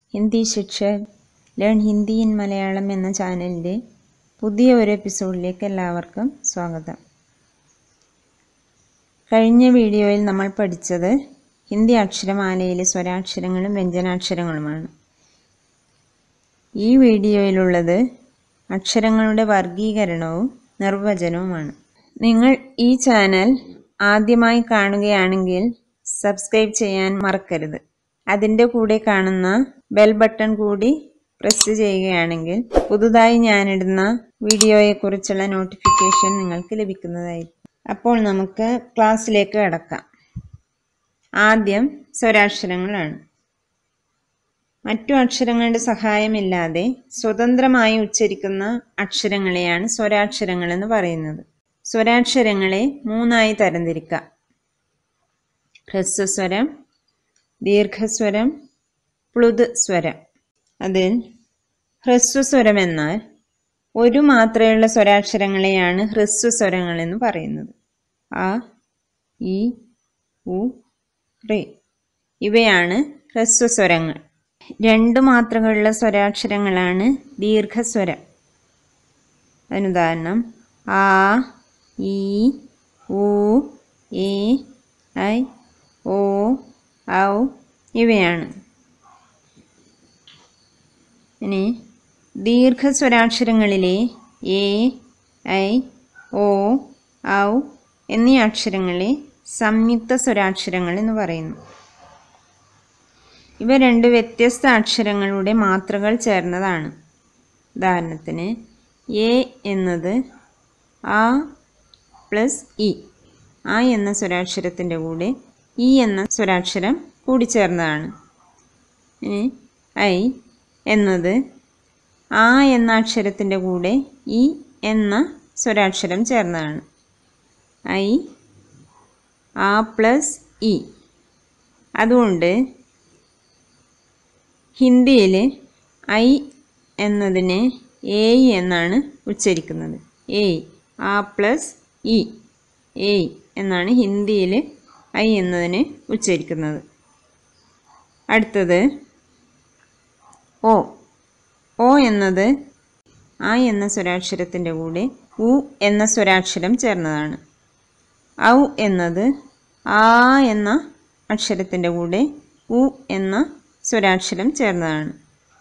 Hindi Shikshak learn Hindi in Malayalam എന്ന ചാനലിൻ്റെ പുതിയ ഒരു എപ്പിസോഡിലേക്ക് എല്ലാവർക്കും സ്വാഗതം കഴിഞ്ഞ വീഡിയോയിൽ നമ്മൾ പഠിച്ചത് ഹിന്ദി അക്ഷരമാലയിലെ സ്വരാക്ഷരങ്ങളും വ്യഞ്ജനാക്ഷരങ്ങളുമാണ് ഈ വീഡിയോയിലുള്ളത് അക്ഷരങ്ങളുടെ വർഗീകരണവും നിർവചനവുമാണ് നിങ്ങൾ ഈ ചാനൽ ആദ്യമായി കാണുകയാണെങ്കിൽ സബ്സ്ക്രൈബ് ചെയ്യാൻ മറക്കരുത് അതിൻ്റെ കൂടെ കാണുന്ന ബെൽ ബട്ടൺ കൂടി പ്രസ് ചെയ്യുകയാണെങ്കിൽ പുതുതായി ഞാനിടുന്ന വീഡിയോയെക്കുറിച്ചുള്ള നോട്ടിഫിക്കേഷൻ നിങ്ങൾക്ക് ലഭിക്കുന്നതായിരിക്കും അപ്പോൾ നമുക്ക് ക്ലാസ്സിലേക്ക് കടക്കാം ആദ്യം സ്വരാക്ഷരങ്ങളാണ് മറ്റു അക്ഷരങ്ങളുടെ സഹായമില്ലാതെ സ്വതന്ത്രമായി ഉച്ചരിക്കുന്ന അക്ഷരങ്ങളെയാണ് സ്വരാക്ഷരങ്ങൾ എന്ന് പറയുന്നത് സ്വരാക്ഷരങ്ങളെ മൂന്നായി തരംതിരിക്കാം ഹ്രസ്വസ്വരം ദീർഘസ്വരം പ്ലുത് സ്വരം അതിൽ ഹ്രസ്വസ്വരം എന്നാൽ ഒരു മാത്രയുള്ള സ്വരാക്ഷരങ്ങളെയാണ് ഹ്രസ്വസ്വരങ്ങൾ എന്ന് പറയുന്നത് ആ ഇ ഉ റി ഇവയാണ് ഹ്രസ്വസ്വരങ്ങൾ രണ്ട് മാത്രകളുള്ള സ്വരാക്ഷരങ്ങളാണ് ദീർഘസ്വരം അതിനുദാഹരണം ആ ഇ ഉ എ ഐ ഓ ഔ ഇവയാണ് ഇനി ദീർഘസ്വരാക്ഷരങ്ങളിലെ എ ഐ ഓ ഔ എന്നീ അക്ഷരങ്ങളെ സംയുക്ത സ്വരാക്ഷരങ്ങൾ എന്ന് പറയുന്നു ഇവ രണ്ട് വ്യത്യസ്ത അക്ഷരങ്ങളുടെ മാത്രകൾ ചേർന്നതാണ് ഉദാഹരണത്തിന് എ എന്നത് ആ പ്ലസ് ഇ ആ എന്ന സ്വരാക്ഷരത്തിൻ്റെ കൂടെ ഇ എന്ന സ്വരാക്ഷരം കൂടിച്ചേർന്നതാണ് ഇനി ഐ എന്നത് ആ എന്ന അക്ഷരത്തിൻ്റെ കൂടെ ഇ എന്ന സ്വരാക്ഷരം ചേർന്നതാണ് ഐ ആ പ്ലസ് ഇ അതുകൊണ്ട് ഹിന്ദിയിൽ ഐ എന്നതിനെ ഏയ് എന്നാണ് ഉച്ചരിക്കുന്നത് ഏയ് ആ പ്ലസ് ഇ ഏയ് എന്നാണ് ഹിന്ദിയിൽ ഐ എന്നതിനെ ഉച്ചരിക്കുന്നത് അടുത്തത് ഓ ഓ എന്നത് ആ എന്ന സ്വരാക്ഷരത്തിൻ്റെ കൂടെ ഉ എന്ന സ്വരാക്ഷരം ചേർന്നതാണ് ഔ എന്നത് ആ എന്ന അക്ഷരത്തിൻ്റെ കൂടെ ഉ എന്ന സ്വരാക്ഷരം ചേർന്നതാണ്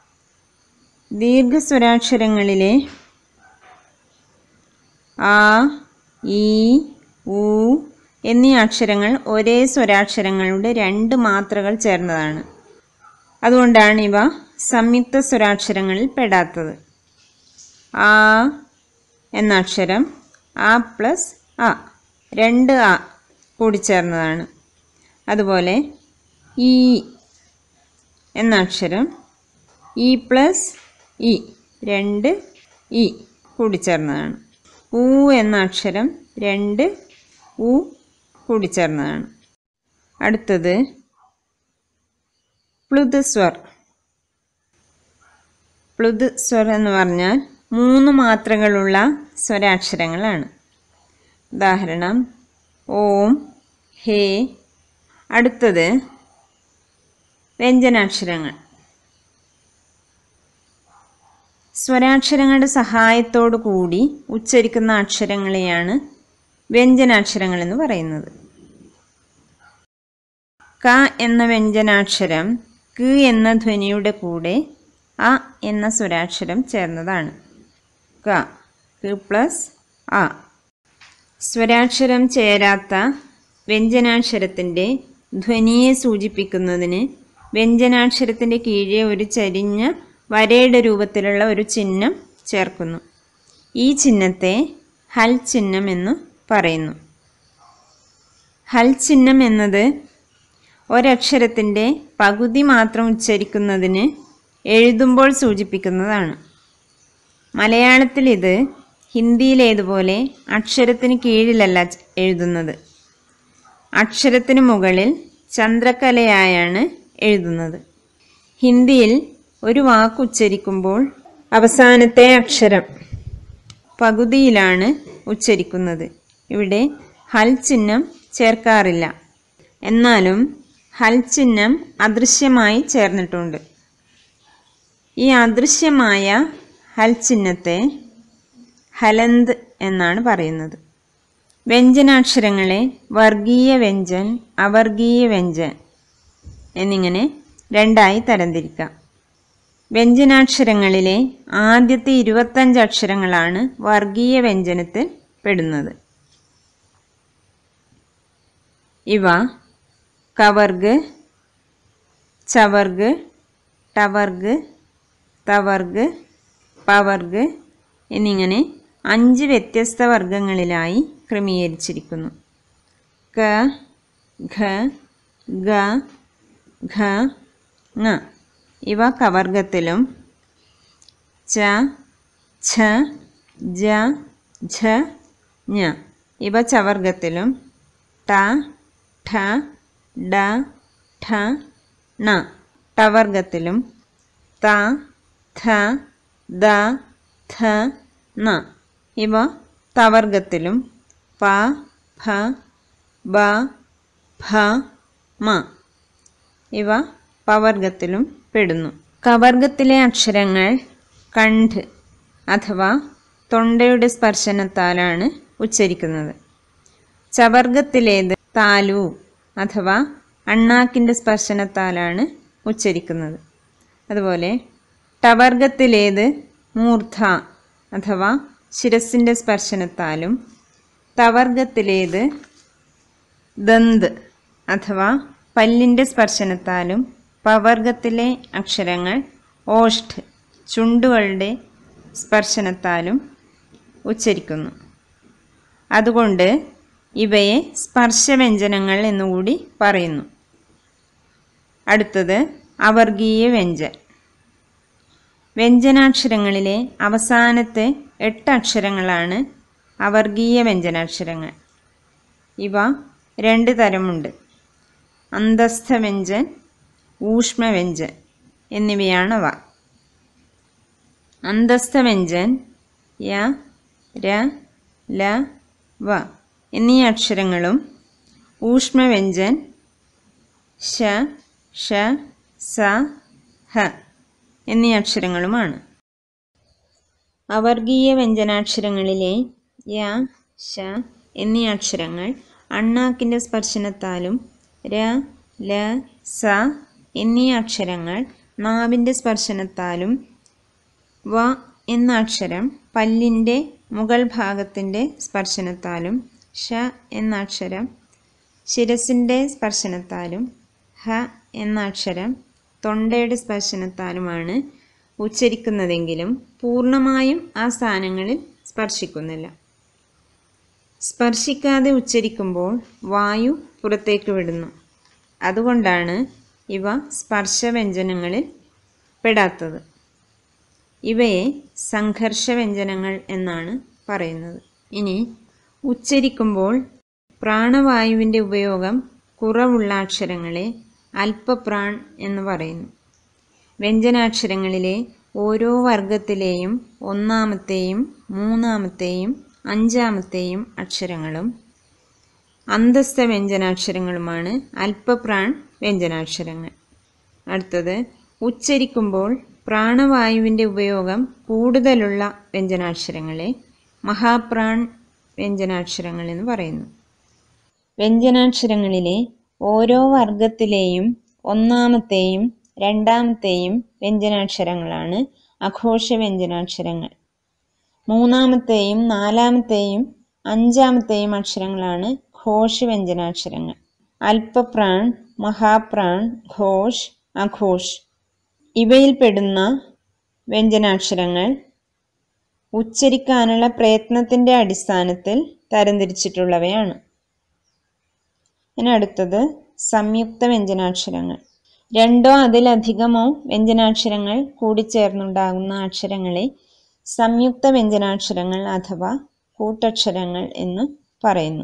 ദീർഘസ്വരാക്ഷരങ്ങളിലെ ആ ഈ ഉ എന്നീ അക്ഷരങ്ങൾ ഒരേ സ്വരാക്ഷരങ്ങളുടെ രണ്ട് മാത്രകൾ ചേർന്നതാണ് അതുകൊണ്ടാണ് ഇവ സംയുക്ത സ്വരാക്ഷരങ്ങളിൽ പെടാത്തത് ആ എന്ന അക്ഷരം ആ പ്ലസ് ആ രണ്ട് ആ കൂടിച്ചേർന്നതാണ് അതുപോലെ ഈ എന്ന അക്ഷരം ഇ പ്ലസ് ഇ രണ്ട് ഇ കൂടിച്ചേർന്നതാണ് ഉ എന്ന അക്ഷരം രണ്ട് ഉ കൂടിച്ചേർന്നതാണ് അടുത്തത് പ്ലുത് സ്വർ പ്ലുത് സ്വർ എന്ന് പറഞ്ഞാൽ മൂന്ന് മാത്രകളുള്ള സ്വരാക്ഷരങ്ങളാണ് ഉദാഹരണം ഓം ഹേ അടുത്തത് വ്യഞ്ജനാക്ഷരങ്ങൾ സ്വരാക്ഷരങ്ങളുടെ സഹായത്തോടു കൂടി ഉച്ചരിക്കുന്ന അക്ഷരങ്ങളെയാണ് വ്യഞ്ജനാക്ഷരങ്ങൾ എന്ന് പറയുന്നത് ക എന്ന വ്യഞ്ജനാക്ഷരം ക് എന്ന ധ്വനിയുടെ കൂടെ അ എന്ന സ്വരാക്ഷരം ചേർന്നതാണ് ക ക് പ്ലസ് അ സ്വരാക്ഷരം ചേരാത്ത വ്യഞ്ജനാക്ഷരത്തിൻ്റെ ധ്വനിയെ സൂചിപ്പിക്കുന്നതിന് വ്യഞ്ജനാക്ഷരത്തിൻ്റെ കീഴെ ഒരു ചരിഞ്ഞ വരയുടെ രൂപത്തിലുള്ള ഒരു ചിഹ്നം ചേർക്കുന്നു ഈ ചിഹ്നത്തെ ഹൽ ചിഹ്നം എന്ന് പറയുന്നു ഹൽ ചിഹ്നം എന്നത് ഒരക്ഷരത്തിൻ്റെ പകുതി മാത്രം ഉച്ചരിക്കുന്നതിന് എഴുതുമ്പോൾ സൂചിപ്പിക്കുന്നതാണ് മലയാളത്തിൽ ഇത് ഹിന്ദിയിലേതുപോലെ അക്ഷരത്തിന് കീഴിലല്ല എഴുതുന്നത് അക്ഷരത്തിന് മുകളിൽ ചന്ദ്രക്കലയായാണ് എഴുതുന്നത് ഹിന്ദിയിൽ ഒരു വാക്ക് ഉച്ചരിക്കുമ്പോൾ അവസാനത്തെ അക്ഷരം പകുതിയിലാണ് ഉച്ചരിക്കുന്നത് ഇവിടെ ഹൽ ചിഹ്നം ചേർക്കാറില്ല എന്നാലും ഹൽ ചിഹ്നം അദൃശ്യമായി ചേർന്നിട്ടുണ്ട് ഈ അദൃശ്യമായ ഹൽ ചിഹ്നത്തെ ഹലന്ത് എന്നാണ് പറയുന്നത് വ്യഞ്ജനാക്ഷരങ്ങളെ വർഗീയ വ്യഞ്ജൻ അവർഗീയ വ്യഞ്ജൻ എന്നിങ്ങനെ രണ്ടായി തരംതിരിക്കാം വ്യഞ്ജനാക്ഷരങ്ങളിലെ ആദ്യത്തെ ഇരുപത്തഞ്ച് അക്ഷരങ്ങളാണ് വർഗീയ വ്യഞ്ജനത്തിൽ പെടുന്നത് ഇവ കവർഗ് ചവർഗ് ടവർഗ് തവർഗ് പവർഗ് എന്നിങ്ങനെ അഞ്ച് വ്യത്യസ്ത വർഗങ്ങളിലായി ക്രമീകരിച്ചിരിക്കുന്നു ക ഘ ഗ ഘ ങ ഇവ കവർഗത്തിലും ച ഛ ജ ഝ ഞ ഇവ ചവർഗത്തിലും ട ഠ ഡ ഠ ണ ടവർഗത്തിലും ത ഥ ദ ഥ ന ഇവ തവർഗത്തിലും പ ഫ ബ ഭ മ ഇവ പവർഗത്തിലും പെടുന്നു കവർഗത്തിലെ അക്ഷരങ്ങൾ കണ്ഠ് അഥവാ തൊണ്ടയുടെ സ്പർശനത്താലാണ് ഉച്ചരിക്കുന്നത് ചവർഗത്തിലേത് താലു അഥവാ അണ്ണാക്കിൻ്റെ സ്പർശനത്താലാണ് ഉച്ചരിക്കുന്നത് അതുപോലെ ടവർഗത്തിലേത് മൂർധ അഥവാ ശിരസിൻ്റെ സ്പർശനത്താലും തവർഗത്തിലേത് ദന്ത് അഥവാ പല്ലിൻ്റെ സ്പർശനത്താലും പവർഗത്തിലെ അക്ഷരങ്ങൾ ഓഷ്ഠ് ചുണ്ടുകളുടെ സ്പർശനത്താലും ഉച്ചരിക്കുന്നു അതുകൊണ്ട് ഇവയെ സ്പർശവ്യഞ്ജനങ്ങൾ എന്നുകൂടി പറയുന്നു അടുത്തത് അവർഗീയ വ്യഞ്ജൻ വ്യഞ്ജനാക്ഷരങ്ങളിലെ അവസാനത്തെ എട്ട് അക്ഷരങ്ങളാണ് അവർഗീയ വ്യഞ്ജനാക്ഷരങ്ങൾ ഇവ രണ്ട് തരമുണ്ട് അന്തസ്ഥ വ്യഞ്ജൻ ഊഷ്മവ്യഞ്ജൻ എന്നിവയാണവ അന്തസ്ഥ വ്യഞ്ജൻ യ ര ല വ എന്നീ അക്ഷരങ്ങളും ഊഷ്മവ്യഞ്ജൻ ശ ഷ സ ഹ എന്നീ അക്ഷരങ്ങളുമാണ് അവർഗീയ വ്യഞ്ജനാക്ഷരങ്ങളിലെ യ ശ എന്നീ അക്ഷരങ്ങൾ അണ്ണാക്കിൻ്റെ സ്പർശനത്താലും ര ല സ എന്നീ അക്ഷരങ്ങൾ നാവിൻ്റെ സ്പർശനത്താലും വ എന്ന അക്ഷരം പല്ലിൻ്റെ മുകൾ ഭാഗത്തിൻ്റെ സ്പർശനത്താലും ഷ എന്ന അക്ഷരം ശിരസിൻ്റെ സ്പർശനത്താലും ഹ എന്ന അക്ഷരം തൊണ്ടയുടെ സ്പർശനത്താലുമാണ് ഉച്ചരിക്കുന്നതെങ്കിലും പൂർണ്ണമായും ആ സ്ഥാനങ്ങളിൽ സ്പർശിക്കുന്നില്ല സ്പർശിക്കാതെ ഉച്ചരിക്കുമ്പോൾ വായു പുറത്തേക്ക് വിടുന്നു അതുകൊണ്ടാണ് ഇവ സ്പർശവ്യഞ്ജനങ്ങളിൽ പെടാത്തത് ഇവയെ സംഘർഷവ്യഞ്ജനങ്ങൾ എന്നാണ് പറയുന്നത് ഇനി ഉച്ചരിക്കുമ്പോൾ പ്രാണവായുവിൻ്റെ ഉപയോഗം കുറവുള്ള അക്ഷരങ്ങളെ അല്പപ്രാൺ എന്ന് പറയുന്നു വ്യഞ്ജനാക്ഷരങ്ങളിലെ ഓരോ വർഗത്തിലെയും ഒന്നാമത്തെയും മൂന്നാമത്തെയും അഞ്ചാമത്തെയും അക്ഷരങ്ങളും അന്തസ്ഥ വ്യഞ്ജനാക്ഷരങ്ങളുമാണ് അല്പപ്രാൺ വ്യഞ്ജനാക്ഷരങ്ങൾ അടുത്തത് ഉച്ചരിക്കുമ്പോൾ പ്രാണവായുവിൻ്റെ ഉപയോഗം കൂടുതലുള്ള വ്യഞ്ജനാക്ഷരങ്ങളെ മഹാപ്രാൺ വ്യഞ്ജനാക്ഷരങ്ങൾ എന്ന് പറയുന്നു വ്യഞ്ജനാക്ഷരങ്ങളിലെ ഓരോ വർഗത്തിലെയും ഒന്നാമത്തെയും രണ്ടാമത്തെയും വ്യഞ്ജനാക്ഷരങ്ങളാണ് അഘോഷ വ്യഞ്ജനാക്ഷരങ്ങൾ മൂന്നാമത്തെയും നാലാമത്തെയും അഞ്ചാമത്തെയും അക്ഷരങ്ങളാണ് ഘോഷ വ്യഞ്ജനാക്ഷരങ്ങൾ അല്പപ്രാൺ മഹാപ്രാൺ ഘോഷ് അഘോഷ് ഇവയിൽപ്പെടുന്ന വ്യഞ്ജനാക്ഷരങ്ങൾ ഉച്ചരിക്കാനുള്ള പ്രയത്നത്തിൻ്റെ അടിസ്ഥാനത്തിൽ തരംതിരിച്ചിട്ടുള്ളവയാണ് ഇനി അടുത്തത് സംയുക്ത വ്യഞ്ജനാക്ഷരങ്ങൾ രണ്ടോ അതിലധികമോ വ്യഞ്ജനാക്ഷരങ്ങൾ കൂടിച്ചേർന്നുണ്ടാകുന്ന അക്ഷരങ്ങളെ സംയുക്ത വ്യഞ്ജനാക്ഷരങ്ങൾ അഥവാ കൂട്ടക്ഷരങ്ങൾ എന്ന് പറയുന്നു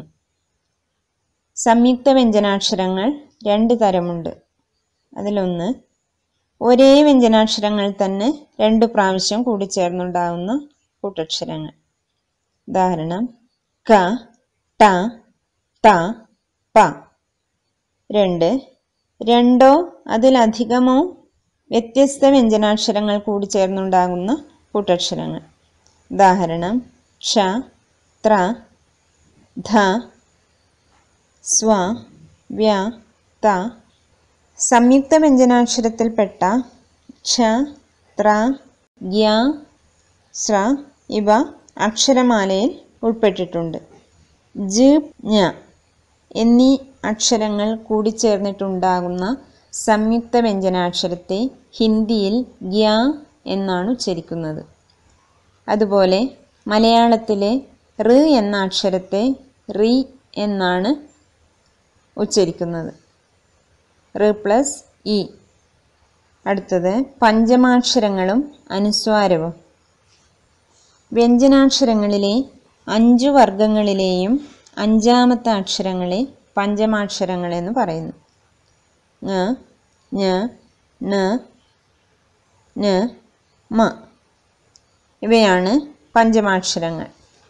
സംയുക്ത വ്യഞ്ജനാക്ഷരങ്ങൾ രണ്ട് തരമുണ്ട് അതിലൊന്ന് ഒരേ വ്യഞ്ജനാക്ഷരങ്ങൾ തന്നെ രണ്ട് പ്രാവശ്യം കൂടിച്ചേർന്നുണ്ടാകുന്ന കൂട്ടക്ഷരങ്ങൾ ഉദാഹരണം ക ട ത പ രണ്ട് രണ്ടോ അതിലധികമോ വ്യത്യസ്ത വ്യഞ്ജനാക്ഷരങ്ങൾ കൂടി ചേർന്നുണ്ടാകുന്ന കൂട്ടക്ഷരങ്ങൾ ഉദാഹരണം ക്ഷ ത്ര ധ സ്വ വ്യ ത സംയുക്ത വ്യഞ്ജനാക്ഷരത്തിൽപ്പെട്ട ക്ഷ ത്ര ഗ്യ സ്ര ഇവ അക്ഷരമാലയിൽ ഉൾപ്പെട്ടിട്ടുണ്ട് ജ് ഞ എന്നീ അക്ഷരങ്ങൾ കൂടിച്ചേർന്നിട്ടുണ്ടാകുന്ന സംയുക്ത വ്യഞ്ജനാക്ഷരത്തെ ഹിന്ദിയിൽ ഗ്യ എന്നാണ് ഉച്ചരിക്കുന്നത് അതുപോലെ മലയാളത്തിലെ റ് എന്ന അക്ഷരത്തെ റി എന്നാണ് ഉച്ചരിക്കുന്നത് റ് പ്ലസ് ഇ അടുത്തത് പഞ്ചമാക്ഷരങ്ങളും അനുസ്വാരവും വ്യഞ്ജനാക്ഷരങ്ങളിലെ അഞ്ചു വർഗങ്ങളിലെയും അഞ്ചാമത്തെ അക്ഷരങ്ങളെ പഞ്ചമാക്ഷരങ്ങൾ എന്ന് പറയുന്നു ങ ഞ ന ന മ ഇവയാണ് പഞ്ചമാക്ഷരങ്ങൾ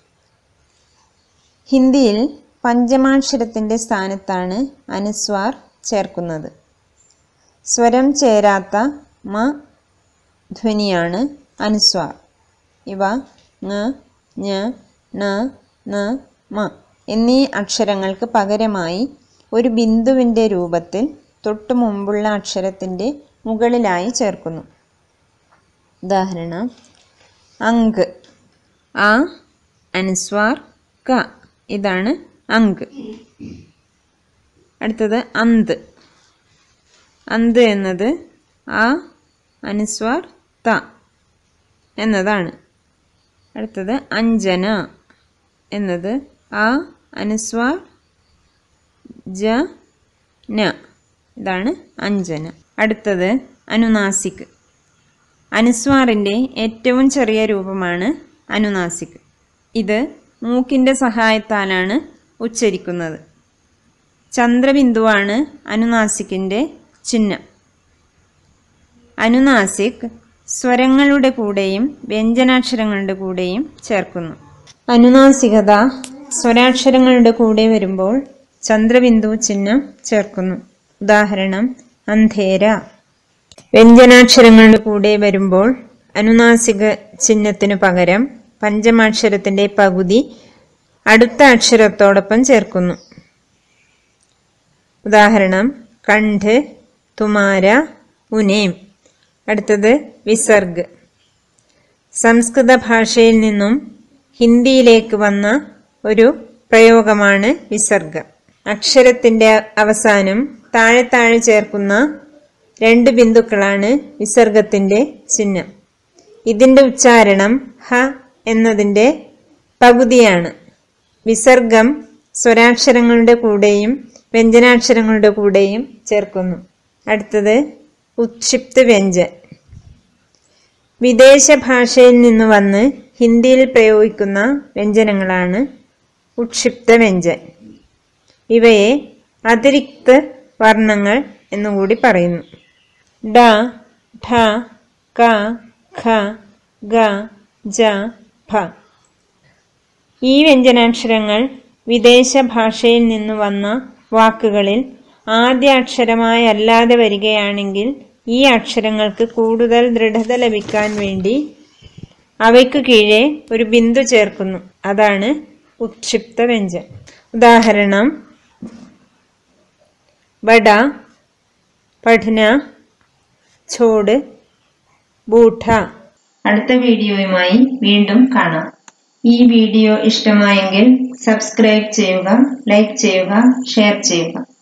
ഹിന്ദിയിൽ പഞ്ചമാക്ഷരത്തിൻ്റെ സ്ഥാനത്താണ് അനുസ്വാർ ചേർക്കുന്നത് സ്വരം ചേരാത്ത മ ധ്വനിയാണ് അനുസ്വാർ ഇവ ങ ഞ ന ന മ എന്നീ അക്ഷരങ്ങൾക്ക് പകരമായി ഒരു ബിന്ദുവിൻ്റെ രൂപത്തിൽ തൊട്ടു മുമ്പുള്ള അക്ഷരത്തിൻ്റെ മുകളിലായി ചേർക്കുന്നു ഉദാഹരണം അങ്ക് ആ അനുസ്വാർ ക ഇതാണ് അങ്ക് അടുത്തത് അന്ത് അന്ത് എന്നത് ആ അനുസ്വാർ ത എന്നതാണ് അടുത്തത് അഞ്ജന എന്നത് ആ അനുസ്വാർ ജ ന ഇതാണ് അഞ്ജന അടുത്തത് അനുനാസിക് അനുസ്വാറിൻ്റെ ഏറ്റവും ചെറിയ രൂപമാണ് അനുനാസിക് ഇത് മൂക്കിൻ്റെ സഹായത്താലാണ് ഉച്ചരിക്കുന്നത് ചന്ദ്രബിന്ദുവാണ് അനുനാസിക്കിൻ്റെ ചിഹ്നം അനുനാസിക് സ്വരങ്ങളുടെ കൂടെയും വ്യഞ്ജനാക്ഷരങ്ങളുടെ കൂടെയും ചേർക്കുന്നു അനുനാസികത സ്വരാക്ഷരങ്ങളുടെ കൂടെ വരുമ്പോൾ ചന്ദ്രബിന്ദു ചിഹ്നം ചേർക്കുന്നു ഉദാഹരണം അന്ധേര വ്യഞ്ജനാക്ഷരങ്ങളുടെ കൂടെ വരുമ്പോൾ അനുനാസിക ചിഹ്നത്തിനു പകരം പഞ്ചമാക്ഷരത്തിന്റെ പകുതി അടുത്ത അക്ഷരത്തോടൊപ്പം ചേർക്കുന്നു ഉദാഹരണം കണ്ഠ് തുമാര ഉനേം അടുത്തത് വിസർഗ് സംസ്കൃത ഭാഷയിൽ നിന്നും ഹിന്ദിയിലേക്ക് വന്ന ഒരു പ്രയോഗമാണ് വിസർഗ അക്ഷരത്തിന്റെ അവസാനം താഴെ താഴെ ചേർക്കുന്ന രണ്ട് ബിന്ദുക്കളാണ് വിസർഗത്തിന്റെ ചിഹ്നം ഇതിന്റെ ഉച്ചാരണം ഹ എന്നതിന്റെ പകുതിയാണ് വിസർഗം സ്വരാക്ഷരങ്ങളുടെ കൂടെയും വ്യഞ്ജനാക്ഷരങ്ങളുടെ കൂടെയും ചേർക്കുന്നു അടുത്തത് ഉക്ഷിപ്ത വ്യഞ്ജൻ വിദേശ ഭാഷയിൽ നിന്ന് വന്ന് ഹിന്ദിയിൽ പ്രയോഗിക്കുന്ന വ്യഞ്ജനങ്ങളാണ് ഉക്ഷിപ്ത വ്യഞ്ജൻ ഇവയെ അതിരിക്ത വർണ്ണങ്ങൾ എന്നുകൂടി പറയുന്നു ഡ ഠ ക ഖ ഗ ജ ഭ ഈ വ്യഞ്ജനാക്ഷരങ്ങൾ വിദേശ ഭാഷയിൽ നിന്ന് വന്ന വാക്കുകളിൽ ആദ്യ അക്ഷരമായി അല്ലാതെ വരികയാണെങ്കിൽ ഈ അക്ഷരങ്ങൾക്ക് കൂടുതൽ ദൃഢത ലഭിക്കാൻ വേണ്ടി അവയ്ക്ക് കീഴെ ഒരു ബിന്ദു ചേർക്കുന്നു അതാണ് ഉക്ഷിപ്ത വ്യഞ്ജൻ ഉദാഹരണം ബഡ പഠന ഛോട് ബൂഠ അടുത്ത വീഡിയോയുമായി വീണ്ടും കാണാം ഈ വീഡിയോ ഇഷ്ടമായെങ്കിൽ സബ്സ്ക്രൈബ് ചെയ്യുക ലൈക്ക് ചെയ്യുക ഷെയർ ചെയ്യുക